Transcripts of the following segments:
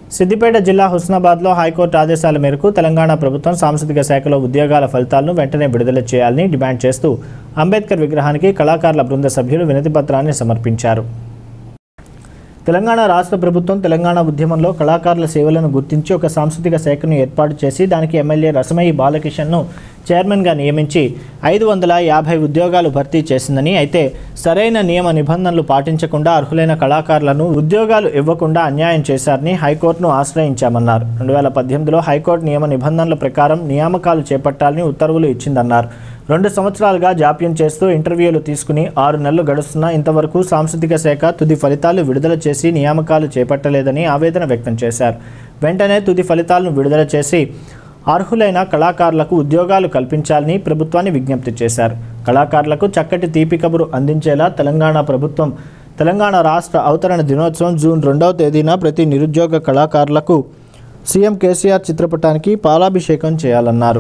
సిద్దిపేట జిల్లా హుస్నాబాద్లో హైకోర్టు ఆదేశాల మేరకు తెలంగాణ ప్రభుత్వం సాంస్కృతిక శాఖలో ఉద్యోగాల ఫలితాలను వెంటనే విడుదల చేయాలని డిమాండ్ చేస్తూ అంబేద్కర్ విగ్రహానికి కళాకారుల బృంద సభ్యులు వినతిపత్రాన్ని సమర్పించారు తెలంగాణ రాష్ట్ర ప్రభుత్వం తెలంగాణ ఉద్యమంలో కళాకారుల సేవలను గుర్తించి ఒక సాంస్కృతిక శాఖను ఏర్పాటు చేసి దానికి ఎమ్మెల్యే రసమయ్యి బాలకిషన్ను చైర్మన్గా నియమించి ఐదు వందల యాభై ఉద్యోగాలు భర్తీ చేసిందని అయితే సరైన నియమ నిబంధనలు పాటించకుండా అర్హులైన కళాకారులను ఉద్యోగాలు ఇవ్వకుండా అన్యాయం చేశారని హైకోర్టును ఆశ్రయించామన్నారు రెండు వేల పద్దెనిమిదిలో హైకోర్టు నియమ నిబంధనల ప్రకారం నియామకాలు చేపట్టాలని ఉత్తర్వులు ఇచ్చిందన్నారు రెండు సంవత్సరాలుగా జాప్యం చేస్తూ ఇంటర్వ్యూలు తీసుకుని ఆరు నెలలు గడుస్తున్నా ఇంతవరకు సాంస్కృతిక శాఖ తుది ఫలితాలు విడుదల చేసి నియామకాలు చేపట్టలేదని ఆవేదన వ్యక్తం చేశారు వెంటనే తుది ఫలితాలను విడుదల చేసి అర్హులైన కళాకారులకు ఉద్యోగాలు కల్పించాలని ప్రభుత్వాన్ని విజ్ఞప్తి చేశారు కళాకారులకు చక్కటి తీపి కబురు అందించేలా తెలంగాణ ప్రభుత్వం తెలంగాణ రాష్ట్ర అవతరణ దినోత్సవం జూన్ రెండవ తేదీన ప్రతి నిరుద్యోగ కళాకారులకు సీఎం కేసీఆర్ చిత్రపటానికి పాలాభిషేకం చేయాలన్నారు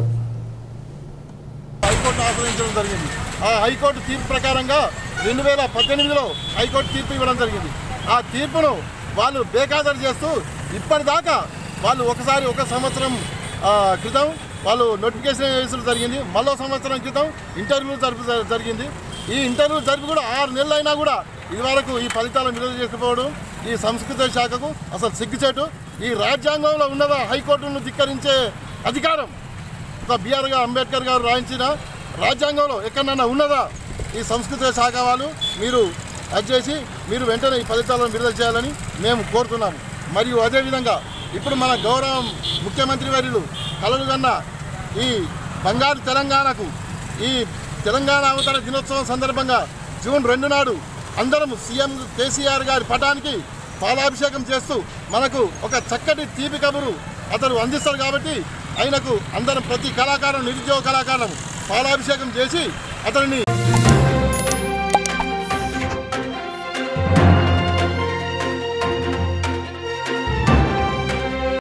హైకోర్టు ఆశ్రయించడం జరిగింది ఆ హైకోర్టు తీర్పు ప్రకారంగా రెండు వేల పద్దెనిమిదిలో హైకోర్టు తీర్పు ఇవ్వడం జరిగింది ఆ తీర్పును వాళ్ళు బేఖాతరు చేస్తూ ఇప్పటిదాకా వాళ్ళు ఒకసారి ఒక సంవత్సరం ఆ, క్రితం వాళ్ళు నోటిఫికేషన్ వేసడం జరిగింది మళ్ళో సంవత్సరం క్రితం ఇంటర్వ్యూ జరుపు జరిగింది ఈ ఇంటర్వ్యూ జరిపి కూడా ఆరు నెలలు అయినా కూడా ఇదివరకు ఈ ఫలితాలను విడుదల చేసుకుపోవడం ఈ సంస్కృత శాఖకు అసలు సిగ్గుచేటు ఈ రాజ్యాంగంలో ఉన్నదా హైకోర్టును ధిక్కరించే అధికారం ఒక బిఆర్గా అంబేద్కర్ గారు రాయించిన రాజ్యాంగంలో ఎక్కడన్నా ఉన్నదా ఈ సంస్కృత శాఖ వాళ్ళు మీరు అది చేసి మీరు వెంటనే ఈ ఫలితాలను విడుదల చేయాలని మేము కోరుతున్నాము మరియు అదేవిధంగా ఇప్పుడు మన గౌరవ ముఖ్యమంత్రి వర్యులు కలలు కన్న ఈ బంగారు తెలంగాణకు ఈ తెలంగాణ అవతరణ దినోత్సవం సందర్భంగా జూన్ రెండు నాడు అందరం సీఎం కేసీఆర్ గారి పటానికి పాలాభిషేకం చేస్తూ మనకు ఒక చక్కటి తీపి కబురు అతను అందిస్తాడు కాబట్టి ఆయనకు అందరం ప్రతి కళాకారులు నిరుద్యోగ కళాకారులను పాలాభిషేకం చేసి అతనిని